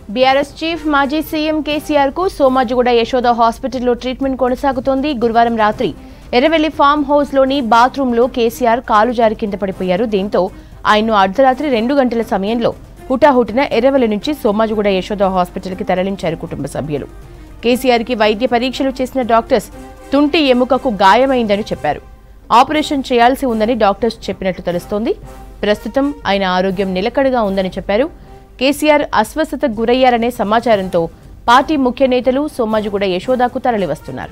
BRS chief మాజీ CM KCR కు సోమాజిగూడ యశోద హాస్పిటల్లో ట్రీట్మెంట్ కొనసాగుతోంది గురువారం రాత్రి ఎర్రవెల్లి ఫామ్ హౌస్ లోని బాత్రూంలో కేసీఆర్ కాలు జారి కింద పడిపోయారు దీంతో ఆయన్ను అర్ధరాత్రి రెండు గంటల సమయంలో హుటాహుటిన ఎర్రవెల్లి నుంచి సోమాజిగూడ యశోద హాస్పిటల్కి తరలించారు కుటుంబ సభ్యులు కేసీఆర్ కి వైద్య పరీక్షలు చేసిన డాక్టర్స్ తుంటి ఎముకకు గాయమైందని చెప్పారు ఆపరేషన్ చేయాల్సి ఉందని డాక్టర్స్ చెప్పినట్లు తెలుస్తోంది ప్రస్తుతం ఆయన ఆరోగ్యం నిలకడగా ఉందని చెప్పారు కేసీఆర్ అస్వస్థతకు గురయ్యారనే సమాచారంతో పార్టీ ముఖ్య నేతలు సోమాజిగూడ యశోదాకు తరలివస్తున్నారు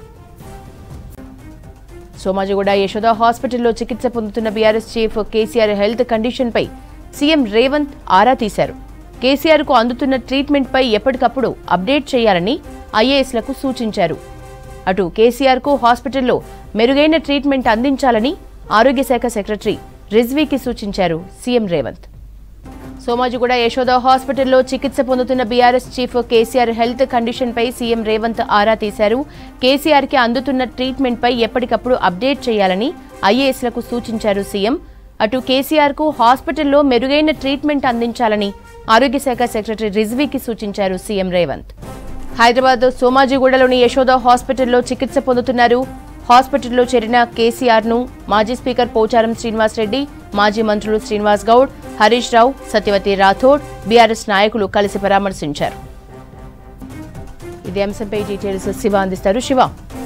సోమాజిగూడ యశోద హాస్పిటల్లో చికిత్స పొందుతున్న బీఆర్ఎస్ చీఫ్ కేసీఆర్ హెల్త్ కండిషన్పై సీఎం రేవంత్ ఆరా తీశారు కేసీఆర్ కు అందుతున్న ట్రీట్మెంట్ పై ఎప్పటికప్పుడు అప్డేట్ చేయాలని ఐఏఎస్లకు సూచించారు అటు కేసీఆర్ కు హాస్పిటల్లో మెరుగైన ట్రీట్మెంట్ అందించాలని ఆరోగ్య శాఖ సెక్రటరీ రిజ్వీకి సూచించారు సీఎం రేవంత్ సోమాజిగూడ యశోద హాస్పిటల్లో చికిత్స పొందుతున్న BRS chief KCR health condition పై సీఎం రేవంత్ ఆరా తీశారు కేసీఆర్ కి అందుతున్న ట్రీట్మెంట్ పై ఎప్పటికప్పుడు అప్డేట్ చేయాలని ఐఏఎస్లకు సూచించారు సీఎం అటు కేసీఆర్ కు హాస్పిటల్లో మెరుగైన ట్రీట్మెంట్ అందించాలని ఆరోగ్య శాఖ సెక్రటరీ రిజ్వీకి సూచించారు సీఎం రేవంత్ హైదరాబాద్ సోమాజిగూడలోని యశోద హాస్పిటల్లో చికిత్స పొందుతున్నారు హాస్పిటల్లో చేరిన కేసీఆర్ ను మాజీ స్పీకర్ పోచారం శ్రీనివాస్ రెడ్డి మాజీ మంత్రులు శ్రీనివాస్ గౌడ్ హరీష్ రావు సత్యవతి రాథోడ్ బీఆర్ఎస్ నాయకులు కలిసి పరామర్శించారు ఇదే అంశంపై డీటెయిల్స్ శివ అందిస్తారు శివ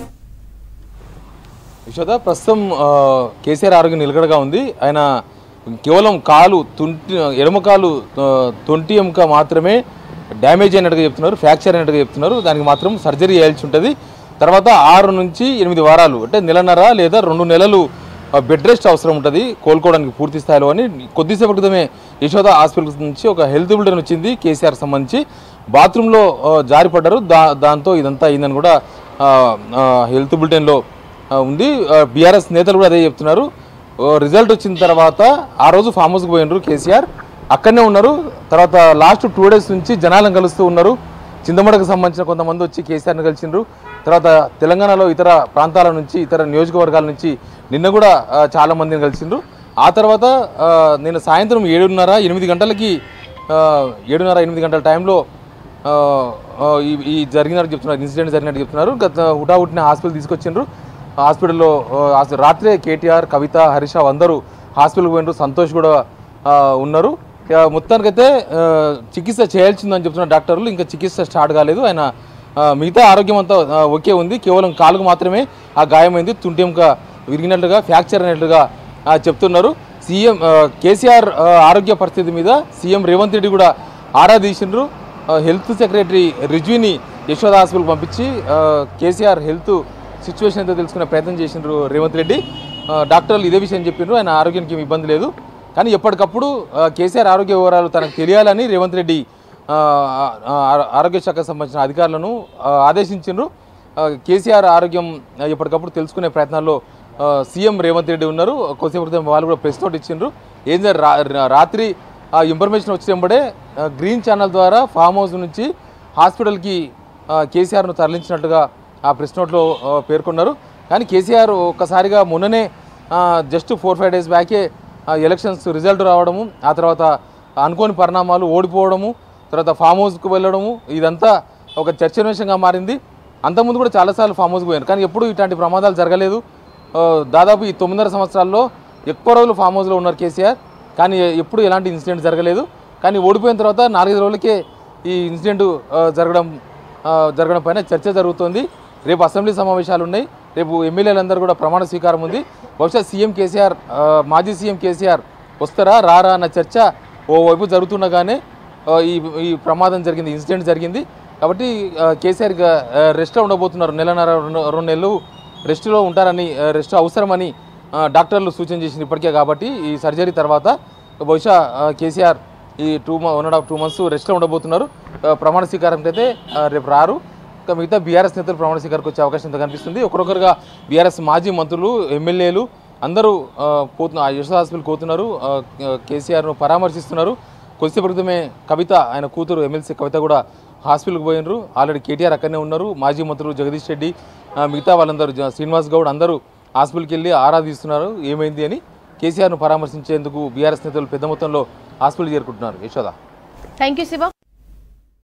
యశోద ప్రస్తుతం ఆ, కేసీఆర్ ఆరోగ్యం నిలకడగా ఉంది ఆయన కేవలం కాలు తుంటి ఎడమ కాలు ఆ, తొంటి ఎముక మాత్రమే డ్యామేజ్ అయినట్టుగా చెప్తున్నారు ఫ్రాక్చర్ అయినట్టుగా చెప్తున్నారు దానికి మాత్రం సర్జరీ చేయాల్సి ఉంటుంది తర్వాత ఆరు నుంచి ఎనిమిది వారాలు అంటే నెలన్నర లేదా రెండు నెలలు ఆ, బెడ్ రెస్ట్ అవసరం ఉంటుంది కోలుకోవడానికి పూర్తి స్థాయిలో అని కొద్దిసేపు క్రితమే యశోద హాస్పిటల్ నుంచి ఒక హెల్త్ బులెటిన్ వచ్చింది కేసీఆర్ సంబంధించి బాత్రూంలో ఆ, జారిపడ్డారు దా దాంతో ఇదంతా అయిందని కూడా ఆ, ఆ, హెల్త్ బులెటిన్లో ఆ, ఉంది బీఆర్ఎస్ నేతలు కూడా అదే చెప్తున్నారు ఓ, రిజల్ట్ వచ్చిన తర్వాత ఆ రోజు ఫామ్ హౌస్కి పోయినారు కేసీఆర్ అక్కడనే ఉన్నారు తర్వాత లాస్ట్ టూ డేస్ నుంచి జనాలను కలుస్తూ ఉన్నారు చిందమడకు సంబంధించిన కొంతమంది వచ్చి కేసీఆర్ని కలిసిండ్రు తర్వాత తెలంగాణలో ఇతర ప్రాంతాల నుంచి ఇతర నియోజకవర్గాల నుంచి నిన్న కూడా ఆ, చాలా మందిని కలిసిండ్రు ఆ తర్వాత ఆ, నిన్న సాయంత్రం ఏడున్నర ఎనిమిది గంటలకి ఆ, ఏడున్నర ఎనిమిది గంటల టైంలో ఆ, ఆ, ఈ ఈ జరిగినట్టు చెప్తున్నారు ఇన్సిడెంట్ జరిగినట్టు చెప్తున్నారు గత హుటాహుటిన హాస్పిటల్ తీసుకొచ్చిండ్రు హాస్పిటల్లో ఆ, అసలు రాత్రే కేటీఆర్ కవిత హరీష్ రావు అందరూ హాస్పిటల్కి పోయినారు సంతోష్ కూడా ఆ, ఉన్నారు ఇక మొత్తానికైతే ఆ, చికిత్స చేయాల్సిందని చెప్తున్న డాక్టర్లు ఇంకా చికిత్స స్టార్ట్ కాలేదు ఆయన ఆ, మిగతా ఆరోగ్యం అంతా ఆ, ఓకే ఉంది కేవలం కాలుకు మాత్రమే ఆ గాయమైంది తుంటెంక విరిగినట్లుగా ఫ్రాక్చర్ అయినట్లుగా ఆ, చెప్తున్నారు సీఎం ఆ, కేసీఆర్ ఆ, ఆరోగ్య పరిస్థితి మీద సీఎం రేవంత్ రెడ్డి కూడా ఆరా తీసిండ్రు ఆ, హెల్త్ సెక్రటరీ రిజ్వీని యశోద హాస్పిటల్కి పంపించి ఆ, కేసీఆర్ హెల్త్ సిచ్యువేషన్ ఎంతో తెలుసుకునే ప్రయత్నం చేసిండ్రు రేవంత్ రెడ్డి ఆ, డాక్టర్లు ఇదే విషయం చెప్పిండ్రు ఆయన ఆరోగ్యానికి ఏమి ఇబ్బంది లేదు కానీ ఎప్పటికప్పుడు ఆ, కేసీఆర్ ఆరోగ్య వివరాలు తనకు తెలియాలని రేవంత్ రెడ్డి ఆ, ఆ, ఆ- ఆరోగ్య శాఖకు సంబంధించిన అధికారులను ఆ, ఆదేశించిండ్రు ఆ, కేసీఆర్ ఆరోగ్యం ఆ, ఎప్పటికప్పుడు తెలుసుకునే ప్రయత్నాల్లో ఆ, సీఎం రేవంత్ రెడ్డి ఉన్నారు కొద్దిసేపు క్రితం వాళ్ళు కూడా ప్రెస్ తోటి ఇచ్చిండ్రు ఏం జరిగి రా- రా- రాత్రి ఆ ఇన్ఫర్మేషన్ వచ్చినప్పుడే ఆ, గ్రీన్ ఛానల్ ద్వారా ఫామ్ హౌస్ నుంచి హాస్పిటల్కి ఆ, కేసీఆర్ను తరలించినట్టుగా ఆ ప్రెస్ నోట్లో ఆ, పేర్కొన్నారు కానీ కేసీఆర్ ఒక్కసారిగా మొన్ననే ఆ, జస్ట్ ఫోర్ ఫైవ్ డేస్ బ్యాకే ఆ, ఎలక్షన్స్ రిజల్ట్ రావడము ఆ తర్వాత అనుకోని పరిణామాలు ఓడిపోవడము తర్వాత ఫామ్ హౌస్కి వెళ్ళడము ఇదంతా ఒక చర్చనీయాంశంగా మారింది అంతకుముందు కూడా చాలాసార్లు ఫామ్ హౌస్కి పోయారు కానీ ఎప్పుడూ ఇట్లాంటి ప్రమాదాలు జరగలేదు ఆ, దాదాపు ఈ తొమ్మిదిన్నర సంవత్సరాల్లో ఎక్కువ రోజులు ఫామ్ హౌస్లో ఉన్నారు కేసీఆర్ కానీ ఎప్పుడు ఎలాంటి ఇన్సిడెంట్ జరగలేదు కానీ ఓడిపోయిన తర్వాత నాలుగైదు రోజులకే ఈ ఇన్సిడెంట్ ఆ, జరగడం ఆ, జరగడం పైన చర్చ జరుగుతోంది రేపు అసెంబ్లీ సమావేశాలు ఉన్నాయి రేపు ఎమ్మెల్యేలందరూ కూడా ప్రమాణ స్వీకారం ఉంది బహుశా సీఎం కేసీఆర్ ఆ, మాజీ సీఎం కేసీఆర్ వస్తారా రారా అన్న చర్చ ఓవైపు జరుగుతుండగానే ఆ, ఈ ఈ ప్రమాదం జరిగింది ఇన్సిడెంట్ జరిగింది కాబట్టి ఆ, కేసీఆర్ ఇక రెస్ట్లో ఉండబోతున్నారు నెలన్నర రెండు రెండు నెలలు రెస్ట్లో ఉంటారని ఆ, రెస్ట్ అవసరమని ఆ, డాక్టర్లు సూచన చేసింది ఇప్పటికే కాబట్టి ఈ సర్జరీ తర్వాత బహుశా ఆ, కేసీఆర్ ఈ two one and half two months రెస్ట్లో ఉండబోతున్నారు ఆ, ప్రమాణ స్వీకారంకి అయితే ఆ, రేపు రారు ఇంకా మిగతా బీఆర్ఎస్ నేతలు ప్రమాణ స్వీకారకు వచ్చే అవకాశం అయితే కనిపిస్తుంది ఒకరొకరుగా బీఆర్ఎస్ మాజీ మంత్రులు ఎమ్మెల్యేలు అందరూ ఆ, పోతున్న యశోద హాస్పిటల్ పోతున్నారు ఆ, కేసీఆర్ను పరామర్శిస్తున్నారు కొద్దిసేపు క్రితమే కవిత ఆయన కూతురు ఎమ్మెల్సీ కవిత కూడా హాస్పిటల్కి పోయినరు ఆల్రెడీ కేటీఆర్ అక్కడనే ఉన్నారు మాజీ మంత్రులు జగదీష్ రెడ్డి ఆ, మిగతా వాళ్ళందరూ జ- శ్రీనివాస్ గౌడ్ అందరూ హాస్పిటల్కి వెళ్ళి ఆరాధిస్తున్నారు ఏమైంది అని కేసీఆర్ను పరామర్శించేందుకు బీఆర్ఎస్ నేతలు పెద్ద మొత్తంలో హాస్పిటల్ చేరుకుంటున్నారు యశోద థ్యాంక్ యూ శివ